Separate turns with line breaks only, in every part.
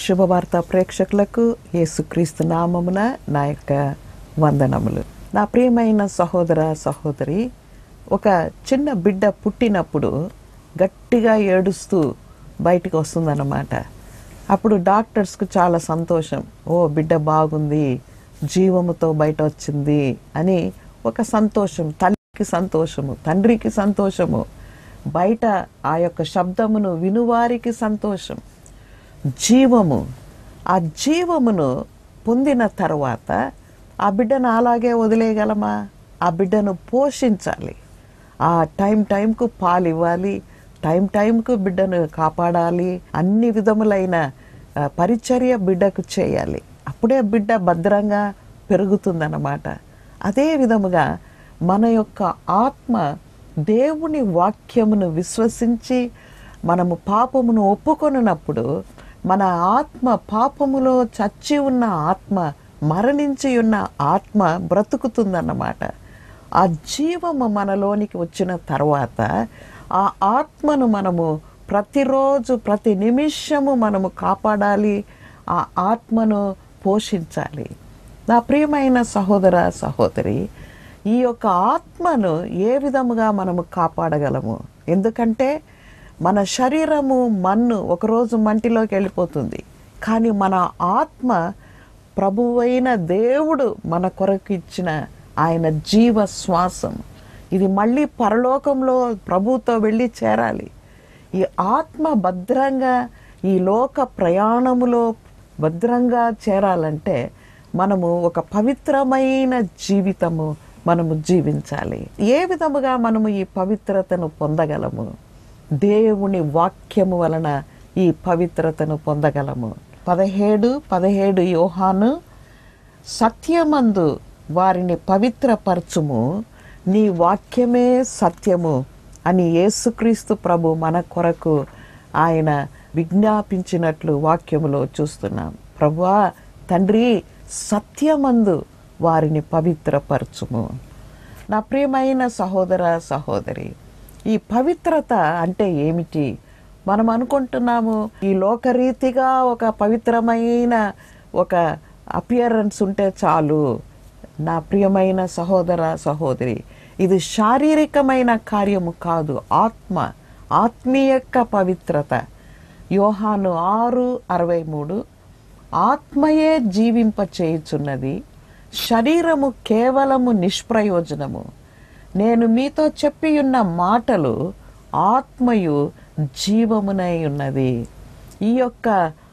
శుభవార్త ప్రేక్షకులకు యేసుక్రీస్తు నామమున నా యొక్క వందనములు నా ప్రియమైన సహోదర సహోదరి ఒక చిన్న బిడ్డ పుట్టినప్పుడు గట్టిగా ఏడుస్తూ బయటికి వస్తుందన్నమాట అప్పుడు డాక్టర్స్కు చాలా సంతోషం ఓ బిడ్డ బాగుంది జీవముతో బయట వచ్చింది అని ఒక సంతోషం తల్లికి సంతోషము తండ్రికి సంతోషము బయట ఆ యొక్క శబ్దమును వినువారికి సంతోషం జీవము ఆ జీవమును పొందిన తర్వాత ఆ బిడ్డను అలాగే వదిలేయగలమా ఆ బిడ్డను పోషించాలి ఆ టైం టైంకు పాలు ఇవ్వాలి టైం టైంకు బిడ్డను కాపాడాలి అన్ని విధములైన ఆ, పరిచర్య బిడ్డకు చేయాలి అప్పుడే బిడ్డ భద్రంగా పెరుగుతుందన్నమాట అదే విధముగా మన యొక్క ఆత్మ దేవుని వాక్యమును విశ్వసించి మనము పాపమును ఒప్పుకొనినప్పుడు మన ఆత్మ పాపములో చచ్చి ఉన్న ఆత్మ మరణించి ఉన్న ఆత్మ బ్రతుకుతుందన్నమాట ఆ జీవము మనలోనికి వచ్చిన తర్వాత ఆ ఆత్మను మనము ప్రతిరోజు ప్రతి నిమిషము మనము కాపాడాలి ఆ ఆత్మను పోషించాలి నా ప్రియమైన సహోదర సహోదరి ఈ యొక్క ఆత్మను ఏ విధముగా మనము కాపాడగలము ఎందుకంటే మన శరీరము మన్ను ఒకరోజు మంటిలోకి వెళ్ళిపోతుంది కానీ మన ఆత్మ ప్రభువైన దేవుడు మన కొరకు ఇచ్చిన ఆయన జీవ శ్వాసం ఇది మళ్ళీ పరలోకంలో ప్రభుతో వెళ్ళి చేరాలి ఈ ఆత్మ భద్రంగా ఈ లోక ప్రయాణములో భద్రంగా చేరాలంటే మనము ఒక పవిత్రమైన జీవితము మనము జీవించాలి ఏ విధముగా మనము ఈ పవిత్రతను పొందగలము దేవుని వాక్యము వలన ఈ పవిత్రతను పొందగలము పదిహేడు పదిహేడు యోహాను సత్యమందు వారిని పవిత్రపరచుము నీ వాక్యమే సత్యము అని యేసుక్రీస్తు ప్రభు మన కొరకు ఆయన విజ్ఞాపించినట్లు వాక్యములో చూస్తున్నాం ప్రభువా తండ్రి సత్యమందు వారిని పవిత్రపరచుము నా ప్రియమైన సహోదర సహోదరి ఈ పవిత్రత అంటే ఏమిటి మనం అనుకుంటున్నాము ఈ లోకరీతిగా ఒక పవిత్రమైన ఒక అపియరెన్స్ ఉంటే చాలు నా ప్రియమైన సహోదర సహోదరి ఇది శారీరకమైన కార్యము కాదు ఆత్మ ఆత్మీయక పవిత్రత యోహాను ఆరు అరవై మూడు ఆత్మయే జీవింప చేయుచున్నది శరీరము కేవలము నిష్ప్రయోజనము నేను మీతో చెప్పియున్న మాటలు ఆత్మయు జీవమునై ఉన్నది ఈ యొక్క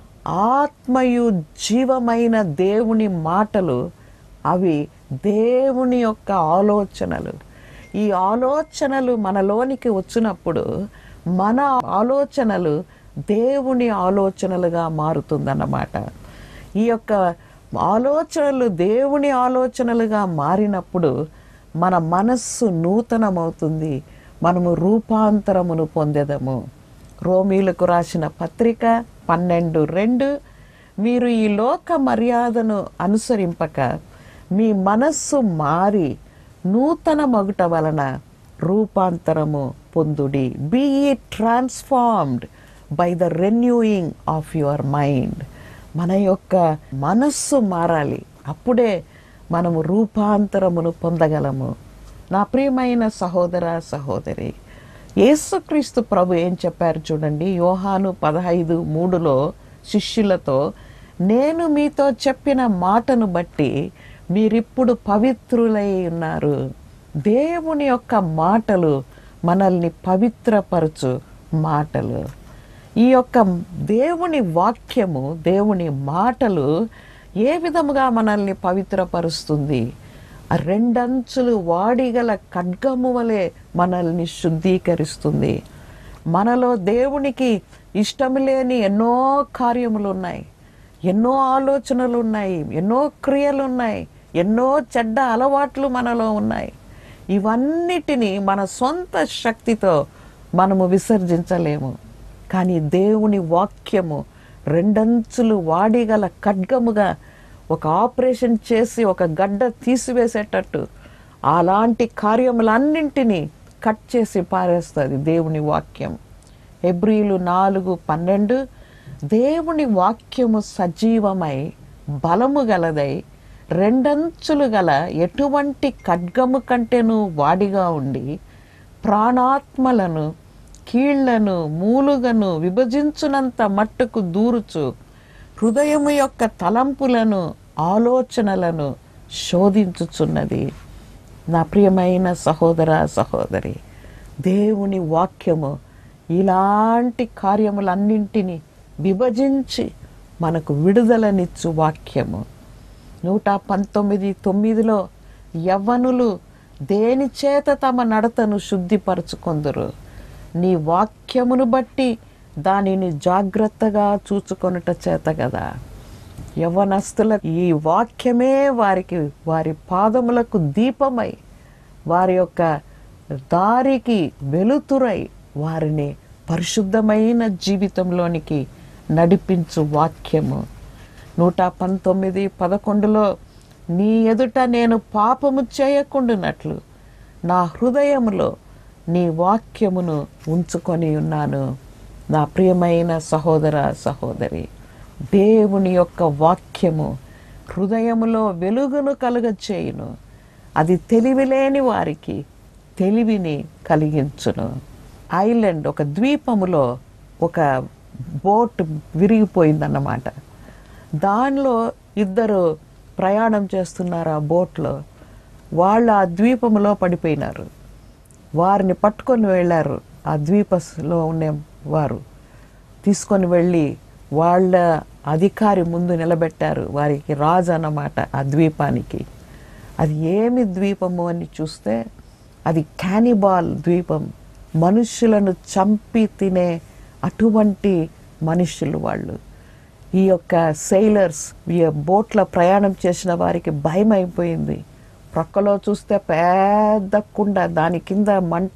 ఆత్మయు జీవమైన దేవుని మాటలు అవి దేవుని యొక్క ఆలోచనలు ఈ ఆలోచనలు మనలోనికి వచ్చినప్పుడు మన ఆలోచనలు దేవుని ఆలోచనలుగా మారుతుందన్నమాట ఈ యొక్క ఆలోచనలు దేవుని ఆలోచనలుగా మారినప్పుడు మన మనస్సు నూతనమవుతుంది మనము రూపాంతరమును పొందెదము రోమీలకు రాసిన పత్రిక పన్నెండు రెండు మీరు ఈ లోక మర్యాదను అనుసరింపక మీ మనస్సు మారి నూతన మగుట వలన రూపాంతరము పొందుడి be transformed by the renewing of your mind మన యొక్క మనస్సు మారాలి అప్పుడే మనము రూపాంతరమును పొందగలము నా ప్రియమైన సహోదర సహోదరి యేసుక్రీస్తు ప్రభు ఏం చెప్పారు చూడండి యోహాను పదహైదు మూడులో శిష్యులతో నేను మీతో చెప్పిన మాటను బట్టి మీరిప్పుడు పవిత్రులై ఉన్నారు దేవుని యొక్క మాటలు మనల్ని పవిత్రపరచు మాటలు ఈ యొక్క దేవుని వాక్యము దేవుని మాటలు ఏ విధముగా మనల్ని పవిత్రపరుస్తుంది ఆ రెండంచులు వాడిగల ఖడ్గము వలె మనల్ని శుద్ధీకరిస్తుంది మనలో దేవునికి ఇష్టం లేని ఎన్నో కార్యములు ఉన్నాయి ఎన్నో ఆలోచనలు ఉన్నాయి ఎన్నో క్రియలు ఉన్నాయి ఎన్నో చెడ్డ అలవాట్లు మనలో ఉన్నాయి ఇవన్నిటినీ మన సొంత శక్తితో మనము విసర్జించలేము కానీ దేవుని వాక్యము రెండంచులు వాడిగల ఖడ్గముగా ఒక ఆపరేషన్ చేసి ఒక గడ్డ తీసివేసేటట్టు అలాంటి కార్యములన్నింటినీ కట్ చేసి పారేస్తుంది దేవుని వాక్యం హెబ్రిలు నాలుగు పన్నెండు దేవుని వాక్యము సజీవమై బలము గలదై రెండంచులు గల ఎటువంటి ఖడ్గము కంటేను వాడిగా ఉండి ప్రాణాత్మలను కీళ్లను మూలుగను విభజించునంత మట్టుకు దూరుచు హృదయము యొక్క తలంపులను ఆలోచనలను శోధించుచున్నది నా ప్రియమైన సహోదర సహోదరి దేవుని వాక్యము ఇలాంటి కార్యములన్నింటినీ విభజించి మనకు విడుదలనిచ్చు వాక్యము నూట పంతొమ్మిది తొమ్మిదిలో యవ్వనులు దేని చేత తమ నడతను శుద్ధిపరచుకొందురు నీ వాక్యమును బట్టి దానిని జాగ్రత్తగా చూచుకొనుట చేత కదా యవ్వనస్తుల ఈ వాక్యమే వారికి వారి పాదములకు దీపమై వారి యొక్క దారికి వెలుతురై వారిని పరిశుద్ధమైన జీవితంలోనికి నడిపించు వాక్యము నూట పంతొమ్మిది పదకొండులో నీ ఎదుట నేను పాపము చేయకుండానట్లు నా హృదయములో నీ వాక్యమును ఉంచుకొని ఉన్నాను నా ప్రియమైన సహోదర సహోదరి దేవుని యొక్క వాక్యము హృదయములో వెలుగును కలుగచేయును అది తెలివిలేని వారికి తెలివిని కలిగించును ఐలాండ్ ఒక ద్వీపములో ఒక బోట్ విరిగిపోయిందన్నమాట దానిలో ఇద్దరు ప్రయాణం చేస్తున్నారు ఆ బోట్లో వాళ్ళు ఆ ద్వీపంలో పడిపోయినారు వారిని పట్టుకొని వెళ్ళారు ఆ ద్వీపలో ఉండే వారు తీసుకొని వెళ్ళి వాళ్ళ అధికారి ముందు నిలబెట్టారు వారికి రాజు అన్నమాట ఆ ద్వీపానికి అది ఏమి ద్వీపము అని చూస్తే అది క్యానిబాల్ ద్వీపం మనుషులను చంపి తినే అటువంటి మనుషులు వాళ్ళు ఈ యొక్క సెయిలర్స్ ఈ బోట్లో ప్రయాణం చేసిన వారికి భయం అయిపోయింది ప్రక్కలో చూస్తే పెద్ద కుండ దాని కింద మంట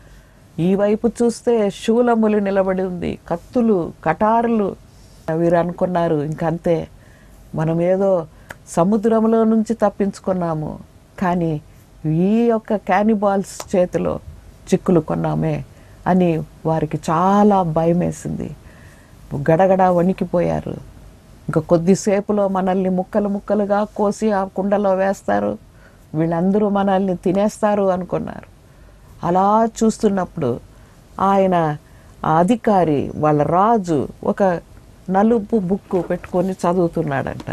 ఈ వైపు చూస్తే శూలములు నిలబడి ఉంది కత్తులు కటారులు వీరు అనుకున్నారు ఇంకంతే మనం ఏదో సముద్రంలో నుంచి తప్పించుకున్నాము కానీ ఈ యొక్క క్యానిబాల్స్ చేతిలో చిక్కులు కొన్నామే అని వారికి చాలా భయం వేసింది గడగడ వణికిపోయారు ఇంకా కొద్దిసేపులో మనల్ని ముక్కలు ముక్కలుగా కోసి ఆ కుండలో వేస్తారు వీళ్ళందరూ మనల్ని తినేస్తారు అనుకున్నారు అలా చూస్తున్నప్పుడు ఆయన ఆ అధికారి వాళ్ళ రాజు ఒక నలుపు బుక్ పెట్టుకొని చదువుతున్నాడంట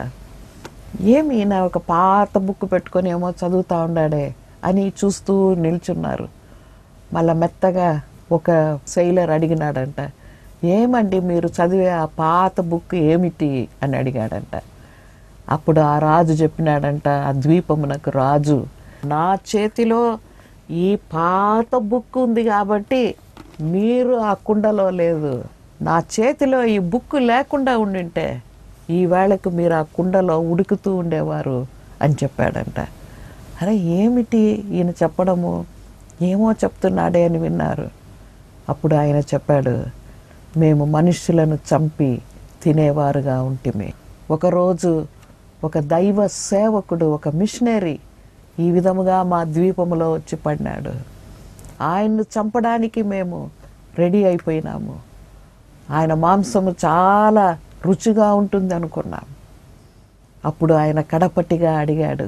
ఏమి ఈయన ఒక పాత బుక్ పెట్టుకొని ఏమో చదువుతా ఉన్నాడే అని చూస్తూ నిల్చున్నారు మళ్ళా మెత్తగా ఒక శైలర్ అడిగినాడంట ఏమండి మీరు చదివే ఆ పాత బుక్ ఏమిటి అని అడిగాడంట అప్పుడు ఆ రాజు చెప్పినాడంట ఆ ద్వీపమునకు రాజు నా చేతిలో ఈ పాత బుక్ ఉంది కాబట్టి మీరు ఆ కుండలో లేదు నా చేతిలో ఈ బుక్ లేకుండా ఉండింటే ఈ వేళకు మీరు ఆ కుండలో ఉడుకుతూ ఉండేవారు అని చెప్పాడంట అరే ఏమిటి ఈయన చెప్పడము ఏమో చెప్తున్నాడే అని విన్నారు అప్పుడు ఆయన చెప్పాడు మేము మనుష్యులను చంపి తినేవారుగా ఉంటిమి ఒకరోజు ఒక దైవ సేవకుడు ఒక మిషనరీ ఈ విధముగా మా ద్వీపములో వచ్చి పడినాడు ఆయన్ను చంపడానికి మేము రెడీ అయిపోయినాము ఆయన మాంసము చాలా రుచిగా ఉంటుంది అనుకున్నాం అప్పుడు ఆయన కడపటిగా అడిగాడు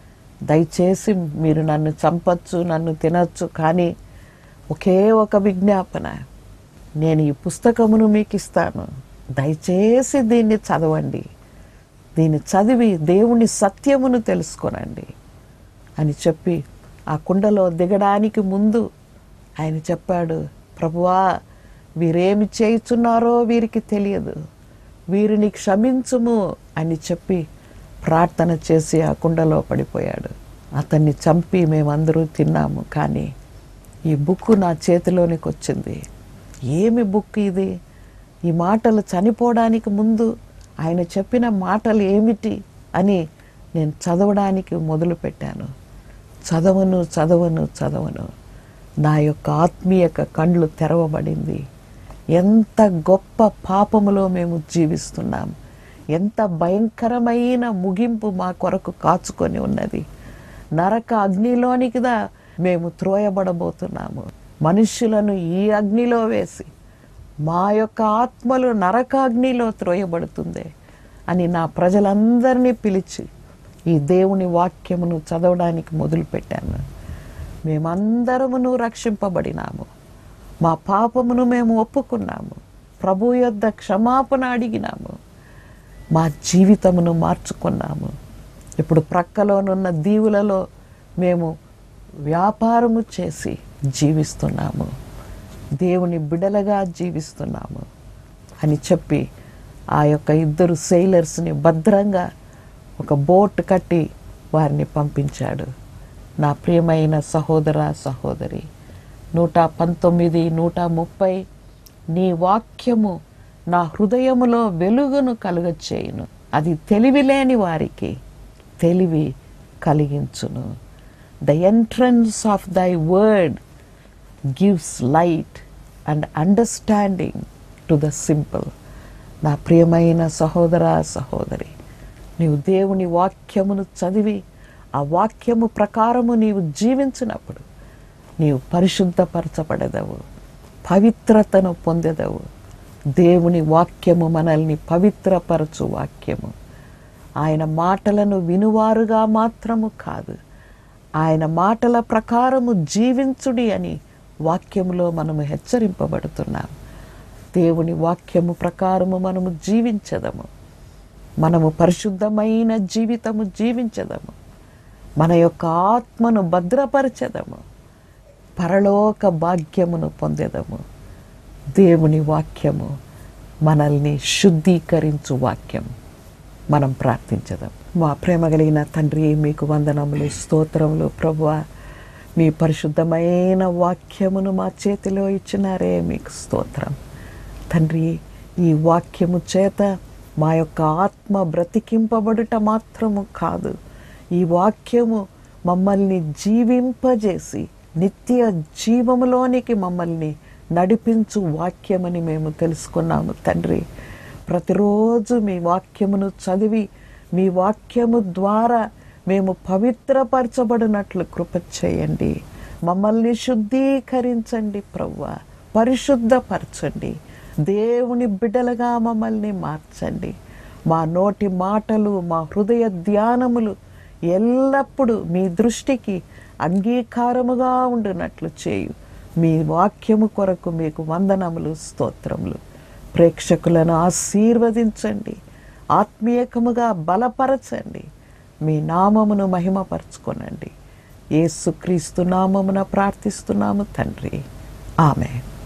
దయచేసి మీరు నన్ను చంపచ్చు నన్ను తినచ్చు కానీ ఒకే ఒక విజ్ఞాపన నేను ఈ పుస్తకమును మీకు ఇస్తాను దయచేసి దీన్ని చదవండి దీన్ని చదివి దేవుని సత్యమును తెలుసుకోనండి అని చెప్పి ఆ కుండలో దిగడానికి ముందు ఆయన చెప్పాడు ప్రభువా వీరేమి చేయుచున్నారో వీరికి తెలియదు వీరిని క్షమించుము అని చెప్పి ప్రార్థన చేసి ఆ కుండలో పడిపోయాడు అతన్ని చంపి మేమందరూ తిన్నాము కానీ ఈ బుక్ నా చేతిలోనికి వచ్చింది ఏమి బుక్ ఇది ఈ మాటలు చనిపోవడానికి ముందు ఆయన చెప్పిన మాటలు ఏమిటి అని నేను చదవడానికి మొదలుపెట్టాను చదవను చదవను చదవను నా యొక్క ఆత్మీయక కండ్లు తెరవబడింది ఎంత గొప్ప పాపములో మేము జీవిస్తున్నాం ఎంత భయంకరమైన ముగింపు మా కొరకు కాచుకొని ఉన్నది నరక అగ్నిలోనికిదా మేము త్రోయబడబోతున్నాము మనుష్యులను ఈ అగ్నిలో వేసి మా యొక్క ఆత్మలు నరకాగ్నిలో త్రోయబడుతుంది అని నా ప్రజలందరినీ పిలిచి ఈ దేవుని వాక్యమును చదవడానికి మొదలుపెట్టాను మేమందరమును రక్షింపబడినాము మా పాపమును మేము ఒప్పుకున్నాము ప్రభు యొద్ద క్షమాపణ అడిగినాము మా జీవితమును మార్చుకున్నాము ఇప్పుడు ప్రక్కలోనున్న దీవులలో మేము వ్యాపారము చేసి జీవిస్తున్నాము దేవుని బిడలగా జీవిస్తున్నాము అని చెప్పి ఆ యొక్క ఇద్దరు సెయిలర్స్ని భద్రంగా ఒక బోట్ కట్టి వారిని పంపించాడు నా ప్రియమైన సహోదర సహోదరి నూట పంతొమ్మిది నూట ముప్పై నీ వాక్యము నా హృదయములో వెలుగును కలుగచేయును అది తెలివిలేని వారికి తెలివి కలిగించును the entrance of thy word gives light and understanding to the simple నా ప్రియమైన సహోదర సహోదరి నీవు దేవుని వాక్యమును చదివి ఆ వాక్యము ప్రకారము నీవు జీవించినప్పుడు నీవు పరిశుద్ధపరచబడదవు పవిత్రతను పొందెదవు దేవుని వాక్యము మనల్ని పవిత్రపరచు వాక్యము ఆయన మాటలను వినువారుగా మాత్రము కాదు ఆయన మాటల ప్రకారము జీవించుడి అని వాక్యములో మనము హెచ్చరింపబడుతున్నాం దేవుని వాక్యము ప్రకారము మనము జీవించదము మనము పరిశుద్ధమైన జీవితము జీవించదము మన యొక్క ఆత్మను భద్రపరచదము పరలోక భాగ్యమును పొందెదము దేవుని వాక్యము మనల్ని శుద్ధీకరించు వాక్యం మనం ప్రార్థించదాం మా ప్రేమ కలిగిన తండ్రి మీకు వందనములు స్తోత్రములు ప్రభువ మీ పరిశుద్ధమైన వాక్యమును మా చేతిలో ఇచ్చినారే మీకు స్తోత్రం తండ్రి ఈ వాక్యము చేత మా యొక్క ఆత్మ బ్రతికింపబడుట మాత్రము కాదు ఈ వాక్యము మమ్మల్ని జీవింపజేసి నిత్య జీవములోనికి మమ్మల్ని నడిపించు వాక్యమని మేము తెలుసుకున్నాము తండ్రి ప్రతిరోజు మీ వాక్యమును చదివి మీ వాక్యము ద్వారా మేము పవిత్రపరచబడినట్లు కృప చేయండి మమ్మల్ని శుద్ధీకరించండి ప్రవ్వ పరిశుద్ధపరచండి దేవుని బిడ్డలుగా మమ్మల్ని మార్చండి మా నోటి మాటలు మా హృదయ ధ్యానములు ఎల్లప్పుడూ మీ దృష్టికి అంగీకారముగా ఉండునట్లు చేయు మీ వాక్యము కొరకు మీకు వందనములు స్తోత్రములు ప్రేక్షకులను ఆశీర్వదించండి ఆత్మీయకముగా బలపరచండి మీ నామమును మహిమపరచుకొనండి యేసుక్రీస్తు నామమున ప్రార్థిస్తున్నాము తండ్రి ఆమె